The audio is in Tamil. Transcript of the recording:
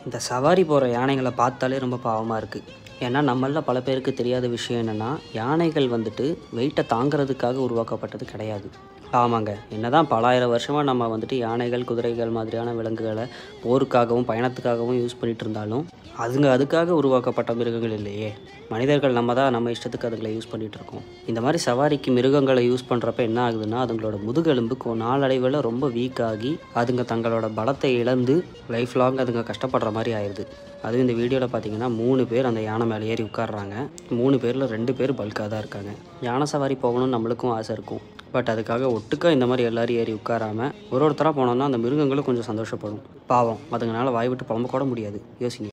இந்த சவாரி போகிற யானைகளை பார்த்தாலே ரொம்ப பாவமாக இருக்குது ஏன்னா நம்மள பல பேருக்கு தெரியாத விஷயம் என்னென்னா யானைகள் வந்துட்டு வெயிட்டை தாங்கிறதுக்காக உருவாக்கப்பட்டது கிடையாது ஆமாங்க என்னதான் பலாயிரம் வருஷமாக நம்ம வந்துட்டு யானைகள் குதிரைகள் மாதிரியான விலங்குகளை போருக்காகவும் பயணத்துக்காகவும் யூஸ் பண்ணிட்டு இருந்தாலும் அதுங்க அதுக்காக உருவாக்கப்பட்ட மிருகங்கள் இல்லையே மனிதர்கள் நம்ம தான் நம்ம இஷ்டத்துக்கு அதுங்களை யூஸ் பண்ணிட்டு இருக்கோம் இந்த மாதிரி சவாரிக்கு மிருகங்களை யூஸ் பண்ணுறப்ப என்ன ஆகுதுன்னா அதுங்களோட முதுகெலும்பு கொ- நாளடைவில் ரொம்ப வீக் ஆகி அதுங்க தங்களோட பலத்தை இழந்து லைஃப் லாங் அதுங்க கஷ்டப்படுற மாதிரி ஆயிடுது அதுவும் இந்த வீடியோவில் பார்த்தீங்கன்னா மூணு பேர் அந்த யானை மேலே ஏறி உட்கார்றாங்க மூணு பேரில் ரெண்டு பேர் பல்காக தான் இருக்காங்க யானை சவாரி போகணும்னு நம்மளுக்கும் ஆசை இருக்கும் பட் அதுக்காக ஒட்டுக்கா இந்த மாதிரி எல்லாரும் ஏறி உட்காராம ஒரு ஒருத்தராக போனோம்னா அந்த மிருகங்களும் கொஞ்சம் சந்தோஷப்படும் பாவம் அதுங்களால வாய் விட்டு புலம்ப கூட முடியாது யோசிங்க